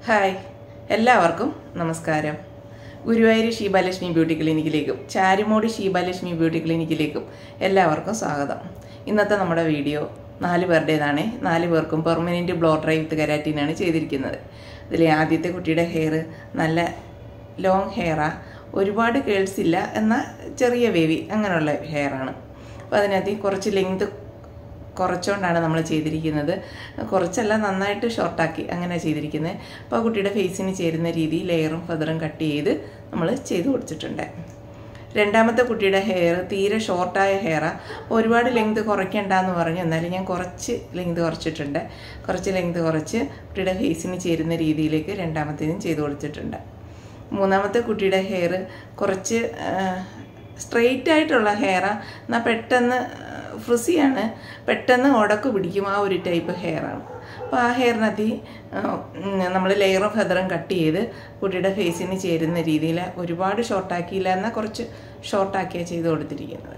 hi എല്ലാവർക്കും നമസ്കാരം Guruvayur Sheebalakshmi beauty ക്ലിനിക്കിലേക്കും ചാരുമോടി ഷീബാലക്ഷ്മി ബ്യൂട്ടി ക്ലിനിക്കിലേക്കും എല്ലാവർക്കും സ്വാഗതം ഇന്നത്തെ നമ്മുടെ വീഡിയോ നാല് പേരുടേതാണ് നാല് പേർക്കും പെർമനൻറ്റ് ബ്ലോ ഡ്രൈ വിത്ത് കരാറ്റിനാണ് ചെയ്തിരിക്കുന്നത് ഇതിലെ ആദ്യത്തെ കുട്ടിയുടെ ഹെയർ നല്ല ലോങ് ഹെയറാ ഒരുപാട് കേൾസ് ഇല്ല എന്നാൽ ചെറിയ വേവി അങ്ങനെയുള്ള ഹെയറാണ് അപ്പോൾ അതിനകത്ത് കുറച്ച് ലെങ്ത് കുറച്ചുകൊണ്ടാണ് നമ്മൾ ചെയ്തിരിക്കുന്നത് കുറച്ചല്ല നന്നായിട്ട് ഷോർട്ടാക്കി അങ്ങനെ ചെയ്തിരിക്കുന്നത് അപ്പോൾ ആ കുട്ടിയുടെ ഫേസിന് ചേരുന്ന രീതി ലെയറും ഫെതറും കട്ട് ചെയ്ത് നമ്മൾ ചെയ്ത് കൊടുത്തിട്ടുണ്ട് രണ്ടാമത്തെ കുട്ടിയുടെ ഹെയർ തീരെ ഷോർട്ടായ ഹെയറാണ് ഒരുപാട് ലെങ്ത് കുറയ്ക്കണ്ടെന്ന് പറഞ്ഞു എന്നാലും ഞാൻ കുറച്ച് ലെങ്ത് കുറച്ചിട്ടുണ്ട് കുറച്ച് ലെങ്ത് കുറച്ച് കുട്ടിയുടെ ഫേസിന് ചേരുന്ന രീതിയിലേക്ക് രണ്ടാമത്തേനും ചെയ്ത് കൊടുത്തിട്ടുണ്ട് മൂന്നാമത്തെ കുട്ടിയുടെ ഹെയർ കുറച്ച് സ്ട്രെയിറ്റ് ആയിട്ടുള്ള ഹെയറാണ് എന്നാൽ പെട്ടെന്ന് ഫ്രിസിയാണ് പെട്ടെന്ന് ഉടക്ക് പിടിക്കും ആ ഒരു ടൈപ്പ് ഹെയറാണ് അപ്പോൾ ആ ഹെയറിനകത്ത് നമ്മൾ ലെയറും ഫെതറും കട്ട് ചെയ്ത് കുട്ടിയുടെ ഫേസിന് ചേരുന്ന രീതിയിൽ ഒരുപാട് ഷോർട്ടാക്കിയില്ല എന്നാൽ കുറച്ച് ഷോർട്ടാക്കിയാണ് ചെയ്ത് കൊടുത്തിരിക്കുന്നത്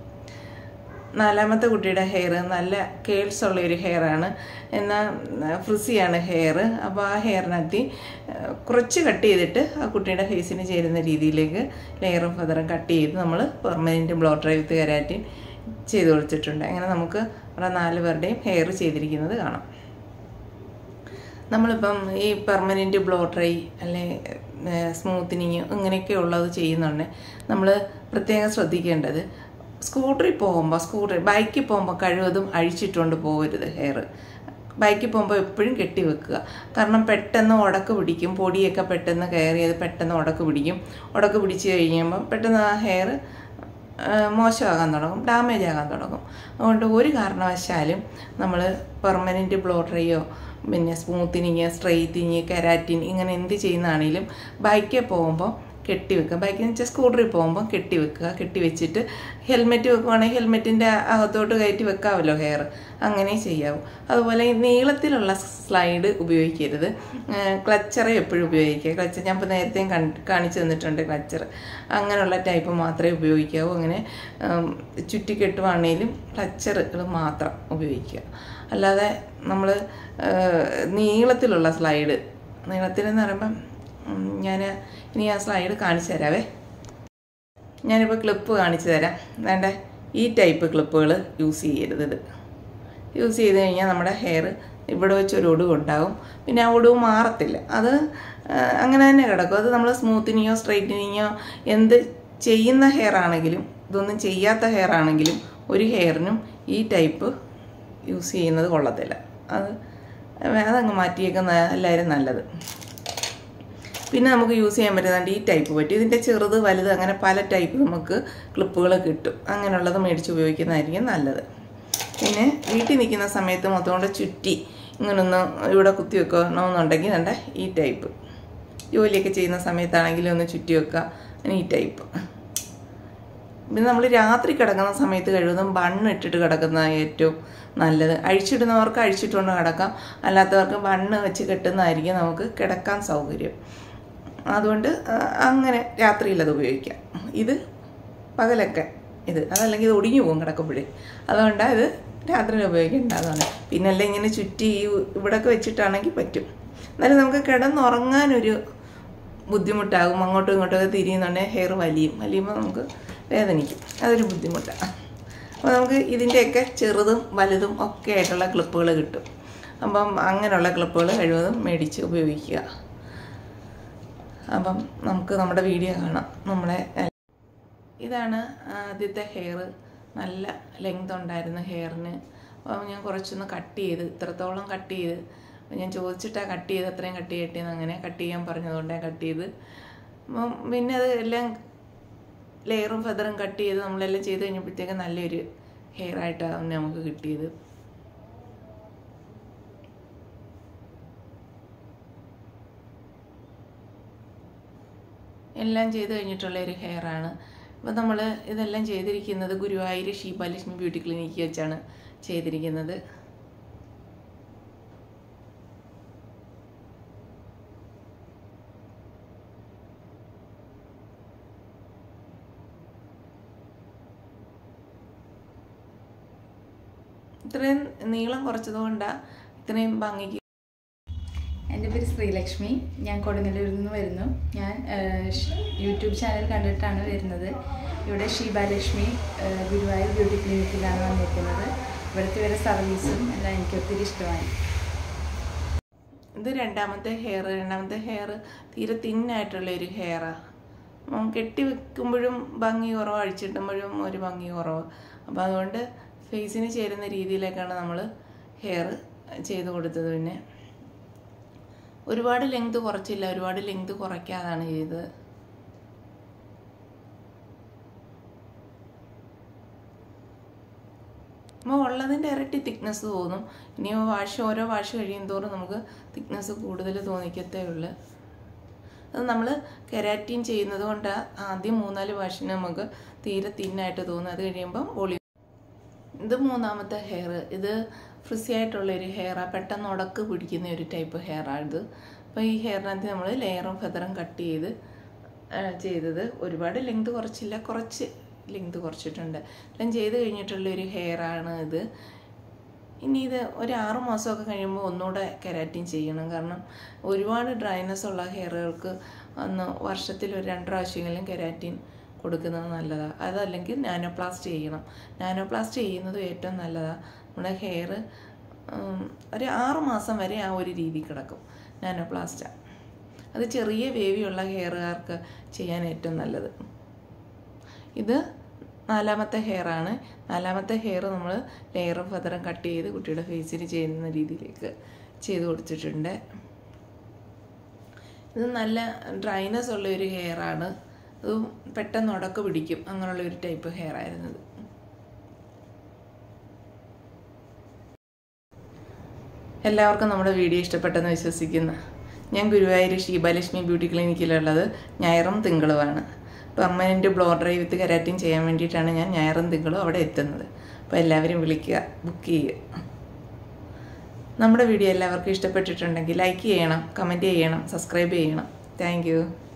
നാലാമത്തെ കുട്ടിയുടെ ഹെയർ നല്ല കേൾസ് ഉള്ള ഒരു ഹെയറാണ് എന്നാൽ ഫ്രിസിയാണ് ഹെയർ അപ്പോൾ ആ ഹെയറിനകത്ത് കുറച്ച് കട്ട് ചെയ്തിട്ട് ആ കുട്ടിയുടെ ഫേസിന് ചേരുന്ന രീതിയിലേക്ക് ലെയറും ഫെതറും കട്ട് ചെയ്ത് നമ്മൾ permanent blow dry with keratin ചെയ്ത് കൊടുത്തിട്ടുണ്ട് അങ്ങനെ നമുക്ക് നമ്മുടെ നാല് പേരുടെയും ഹെയർ ചെയ്തിരിക്കുന്നത് കാണാം നമ്മളിപ്പം ഈ പെർമനൻറ്റ് ബ്ലോ ഡ്രൈ അല്ലെ സ്മൂത്തനിങ് ഇങ്ങനെയൊക്കെ ഉള്ളത് ചെയ്യുന്നുണ്ട് നമ്മൾ പ്രത്യേകം ശ്രദ്ധിക്കേണ്ടത് സ്കൂട്ടറിൽ പോകുമ്പോൾ സ്കൂട്ടർ ബൈക്കിൽ പോകുമ്പോൾ കഴിവതും അഴിച്ചിട്ടുകൊണ്ട് പോകരുത് ഹെയർ ബൈക്കിൽ പോകുമ്പോൾ എപ്പോഴും കെട്ടി വെക്കുക കാരണം പെട്ടെന്ന് ഉടക്ക് പിടിക്കും പൊടിയൊക്കെ പെട്ടെന്ന് കയറിയത് പെട്ടെന്ന് ഉടക്ക് പിടിക്കും ഉടക്ക് പിടിച്ച് കഴിയുമ്പോൾ പെട്ടെന്ന് ആ ഹെയർ മോശമാകാൻ തുടങ്ങും ഡാമേജ് ആകാൻ തുടങ്ങും അതുകൊണ്ട് ഒരു കാരണവശാലും നമ്മൾ പെർമനൻറ്റ് ബ്ലോ ഡ്രൈയോ പിന്നെ സ്മൂത്തനിങ് സ്ട്രെയിറ്റിങ് കെരാറ്റിൻ ഇങ്ങനെ എന്ത് ചെയ്യുന്നതാണെങ്കിലും ബൈക്കിൽ പോകുമ്പോൾ കെട്ടി വെക്കുക ബൈക്കിൽ വെച്ചാൽ സ്കൂട്ടറിൽ പോകുമ്പോൾ കെട്ടി വെക്കുക കെട്ടി വെച്ചിട്ട് ഹെൽമെറ്റ് വെക്കുവാണെങ്കിൽ ഹെൽമെറ്റിൻ്റെ അകത്തോട്ട് കയറ്റി വെക്കാമല്ലോ ഹെയർ അങ്ങനെ ചെയ്യാവും അതുപോലെ ഈ നീളത്തിലുള്ള സ്ലൈഡ് ഉപയോഗിക്കരുത് ക്ലച്ചറെ എപ്പോഴും ഉപയോഗിക്കുക ക്ലച്ചർ ഞാൻ ഇപ്പോൾ നേരത്തെയും കാണിച്ചു തന്നിട്ടുണ്ട് ക്ലച്ചർ അങ്ങനെയുള്ള ടൈപ്പ് മാത്രമേ ഉപയോഗിക്കാവൂ അങ്ങനെ ചുറ്റിക്കെട്ടുവാണേലും ക്ലച്ചറുകൾ മാത്രം ഉപയോഗിക്കുക അല്ലാതെ നമ്മൾ നീളത്തിലുള്ള സ്ലൈഡ് നീളത്തിലെന്ന് പറയുമ്പം ഞാൻ ഇനി ആ സ്ലൈഡ് കാണിച്ചു തരാവേ ഞാനിപ്പോൾ ക്ലിപ്പ് കാണിച്ചു തരാം വേണ്ട ഈ ടൈപ്പ് ക്ലിപ്പുകൾ യൂസ് ചെയ്യരുത് ഇത് യൂസ് ചെയ്ത് കഴിഞ്ഞാൽ നമ്മുടെ ഹെയർ ഇവിടെ വെച്ച് ഒരു ഒടുവ് ഉണ്ടാവും പിന്നെ ആ ഒടുവ് മാറത്തില്ല അത് അങ്ങനെ തന്നെ കിടക്കും അത് നമ്മൾ സ്മൂത്തനിങ്ങോ സ്ട്രൈറ്റനിങ്ങോ എന്ത് ചെയ്യുന്ന ഹെയർ ആണെങ്കിലും ഇതൊന്നും ചെയ്യാത്ത ഹെയർ ആണെങ്കിലും ഒരു ഹെയറിനും ഈ ടൈപ്പ് യൂസ് ചെയ്യുന്നത് കൊള്ളത്തില്ല അത് അതങ്ങ് മാറ്റിയേക്കുന്ന എല്ലാവരും നല്ലത് പിന്നെ നമുക്ക് യൂസ് ചെയ്യാൻ പറ്റുന്നുണ്ട് ഈ ടൈപ്പ് പറ്റും ഇതിൻ്റെ ചെറുത് വലുത് അങ്ങനെ പല ടൈപ്പ് നമുക്ക് ക്ലിപ്പുകൾ കിട്ടും അങ്ങനെയുള്ളത് മേടിച്ച് ഉപയോഗിക്കുന്നതായിരിക്കും നല്ലത് പിന്നെ വീട്ടിൽ നിൽക്കുന്ന സമയത്ത് മൊത്തം കൊണ്ട് ചുറ്റി ഇങ്ങനൊന്ന് ഇവിടെ കുത്തി വെക്കണമെന്നുണ്ടെങ്കിൽ വേണ്ട ഈ ടൈപ്പ് ജോലിയൊക്കെ ചെയ്യുന്ന സമയത്താണെങ്കിലും ഒന്ന് ചുറ്റി വെക്കുക ഈ ടൈപ്പ് പിന്നെ നമ്മൾ രാത്രി കിടക്കുന്ന സമയത്ത് കഴിവതും ബണ്ണ് ഇട്ടിട്ട് കിടക്കുന്ന ഏറ്റവും നല്ലത് അഴിച്ചിടുന്നവർക്ക് അഴിച്ചിട്ടുകൊണ്ട് കിടക്കാം അല്ലാത്തവർക്ക് ബണ്ണ് വെച്ച് കെട്ടുന്നതായിരിക്കും നമുക്ക് കിടക്കാൻ സൗകര്യം അതുകൊണ്ട് അങ്ങനെ രാത്രിയിൽ അത് ഉപയോഗിക്കാം ഇത് പകലൊക്കെ ഇത് അതല്ലെങ്കിൽ ഇത് ഒടിഞ്ഞു പോകും കിടക്കുമ്പോഴേ അതുകൊണ്ടാണ് ഇത് രാത്രിയിൽ ഉപയോഗിക്കേണ്ടതാണ് പിന്നെ അല്ല ഇങ്ങനെ ചുറ്റി ഈ ഇവിടെയൊക്കെ വെച്ചിട്ടാണെങ്കിൽ പറ്റും എന്നാലും നമുക്ക് കിടന്നുറങ്ങാനൊരു ബുദ്ധിമുട്ടാകും അങ്ങോട്ടും ഇങ്ങോട്ടൊക്കെ തിരിയുന്നുണ്ടെങ്കിൽ ഹെയർ വലിയും വലിയുമ്പോൾ നമുക്ക് വേദനിക്കും അതൊരു ബുദ്ധിമുട്ടാണ് അപ്പോൾ നമുക്ക് ഇതിൻ്റെയൊക്കെ ചെറുതും വലുതും ഒക്കെ ആയിട്ടുള്ള ക്ലിപ്പുകൾ കിട്ടും അപ്പം അങ്ങനെയുള്ള ക്ലിപ്പുകൾ കഴിവതും മേടിച്ച് ഉപയോഗിക്കുക അപ്പം നമുക്ക് നമ്മുടെ വീഡിയോ കാണാം നമ്മുടെ ഇതാണ് ആദ്യത്തെ ഹെയർ നല്ല ലെങ്ത് ഉണ്ടായിരുന്ന ഹെയറിന് അപ്പം ഞാൻ കുറച്ചൊന്ന് കട്ട് ചെയ്ത് ഇത്രത്തോളം കട്ട് ചെയ്ത് ഞാൻ ചോദിച്ചിട്ടാണ് കട്ട് ചെയ്ത് അത്രയും കട്ട് ചെയ്യട്ടേന്ന് അങ്ങനെ കട്ട് ചെയ്യാൻ പറഞ്ഞതുകൊണ്ടാണ് കട്ട് ചെയ്ത് അപ്പം പിന്നെ അത് എല്ലാം ലെയറും ഫെതറും കട്ട് ചെയ്ത് നമ്മളെല്ലാം ചെയ്ത് കഴിഞ്ഞപ്പോഴത്തേക്ക് നല്ലൊരു ഹെയർ ആയിട്ടാണ് നമുക്ക് കിട്ടിയത് എല്ലാം ചെയ്ത് കഴിഞ്ഞിട്ടുള്ള ഒരു ഹെയറാണ് അപ്പോൾ നമ്മൾ ഇതെല്ലാം ചെയ്തിരിക്കുന്നത് ഗുരുവായൂർ ഷീബാലക്ഷ്മി ബ്യൂട്ടി ക്ലിനിക്ക് വെച്ചാണ് ചെയ്തിരിക്കുന്നത് ഇത്രയും നീളം കുറച്ചതുകൊണ്ടാണ് ഇത്രയും ഭംഗിക്ക് എൻ്റെ പേര് ശ്രീലക്ഷ്മി ഞാൻ കൊടുങ്ങല്ലൂരിൽ നിന്ന് വരുന്നു ഞാൻ ഏഹ്, ഷ്- യൂട്യൂബ് ചാനൽ കണ്ടിട്ടാണ് വരുന്നത് ഇവിടെ ഷീബാലക്ഷ്മി ഏഹ്, ഗുരുവായൂർ ബ്യൂട്ടി ക്ലിനിക്കിലാണ് വന്നിരിക്കുന്നത് ഇവിടുത്തെ ഇവരുടെ സർവീസും എല്ലാം എനിക്ക് ഒത്തിരി ഇഷ്ടമായി ഇത് രണ്ടാമത്തെ ഹെയർ രണ്ടാമത്തെ ഹെയർ തീരെ തിന്നായിട്ടുള്ള ഒരു ഹെയറാണ് കെട്ടി വെക്കുമ്പോഴും ഭംഗി കുറവ് അഴിച്ചിട്ടുമ്പോഴും ഒരു ഭംഗി കുറവ് അപ്പോൾ അതുകൊണ്ട് ഫേസിന് ചേരുന്ന രീതിയിലേക്കാണ് നമ്മൾ ഹെയർ ചെയ്ത് കൊടുത്തത് പിന്നെ ഒരുപാട് ലെങ്ത് കുറച്ചില്ല ഒരുപാട് ലെങ്ത് കുറയ്ക്കാതാണ് ചെയ്തത് അപ്പോൾ ഉള്ളതിൻ്റെ ഇരട്ടി തിക്നെസ് തോന്നും ഇനി വാഷ് ഓരോ വാഷ് കഴിയും തോറും നമുക്ക് തിക്നെസ് കൂടുതൽ തോന്നിക്കത്തേ ഉള്ളൂ അത് നമ്മൾ കെരാറ്റിൻ ചെയ്യുന്നത് കൊണ്ട് ആദ്യം മൂന്നാല് വാഷിന് നമുക്ക് തീരെ തിന്നായിട്ട് തോന്നും അത് കഴിയുമ്പം വോളിയം ഇത് മൂന്നാമത്തെ ഹെയർ ഇത് ഫ്രിസി ആയിട്ടുള്ള ഒരു ഹെയറാണ് പെട്ടെന്ന് ഉടക്ക് പിടിക്കുന്ന ഒരു ടൈപ്പ് ഹെയറാണ് ഇത് അപ്പോൾ ഈ ഹെയറിനകത്ത് നമ്മൾ ലെയറും ഫെതറും കട്ട് ചെയ്ത് ആ, ചെയ്തത് ഒരുപാട് ലെങ്ത് കുറച്ചില്ല കുറച്ച് ലെങ്ത് കുറച്ചിട്ടുണ്ട് എല്ലാം ചെയ്ത് കഴിഞ്ഞിട്ടുള്ള ഒരു ഹെയറാണ് ഇത് ഇനി ഇത് ഒരു ആറ് മാസമൊക്കെ കഴിയുമ്പോൾ ഒന്നുകൂടെ കെരാറ്റിൻ ചെയ്യണം കാരണം ഒരുപാട് ഡ്രൈനെസ് ഉള്ള ഹെയറുകൾക്ക് അന്ന് വർഷത്തിൽ ഒരു രണ്ട് പ്രാവശ്യമെങ്കിലും കെരാറ്റിൻ കൊടുക്കുന്നത് നല്ലതാണ് അതല്ലെങ്കിൽ നാനോപ്ലാസ്റ്റ് ചെയ്യണം നാനോപ്ലാസ്റ്റ് ചെയ്യുന്നത് ഏറ്റവും നല്ലതാണ് നമ്മുടെ ഹെയർ ഒരു ആറ് മാസം വരെ ആ ഒരു രീതി കിടക്കും നാനോപ്ലാസ്റ്റ അത് ചെറിയ വേവിയുള്ള ഹെയറുകാർക്ക് ചെയ്യാൻ ഏറ്റവും നല്ലത് ഇത് നാലാമത്തെ ഹെയറാണ് നാലാമത്തെ ഹെയർ നമ്മൾ ലെയറും ഫെതറും കട്ട് ചെയ്ത് കുട്ടിയുടെ ഫേസിൽ ചെയ്യുന്ന രീതിയിലേക്ക് ചെയ്ത് കൊടുത്തിട്ടുണ്ട് ഇത് നല്ല ഡ്രൈനെസ് ഉള്ള ഒരു ഹെയറാണ് ഇത് പെട്ടെന്ന് ഉടക്ക് പിടിക്കും അങ്ങനെയുള്ള ഒരു ടൈപ്പ് ഹെയർ ആയിരുന്നു ഇത് എല്ലാവർക്കും നമ്മുടെ വീഡിയോ ഇഷ്ടപ്പെട്ടെന്ന് വിശ്വസിക്കുന്നു ഞാൻ ഗുരുവായൂർ ഷീബാലക്ഷ്മി ബ്യൂട്ടി ക്ലിനിക്കിലുള്ളത് ഞായറും തിങ്കളുമാണ് permanent blow dry with keratin ചെയ്യാൻ വേണ്ടിയിട്ടാണ് ഞാൻ ഞായറും തിങ്കളും അവിടെ എത്തുന്നത് അപ്പോൾ എല്ലാവരും വിളിക്കുക ബുക്ക് ചെയ്യുക നമ്മുടെ വീഡിയോ എല്ലാവർക്കും ഇഷ്ടപ്പെട്ടിട്ടുണ്ടെങ്കിൽ ലൈക്ക് ചെയ്യണം കമൻറ്റ് ചെയ്യണം സബ്സ്ക്രൈബ് ചെയ്യണം താങ്ക്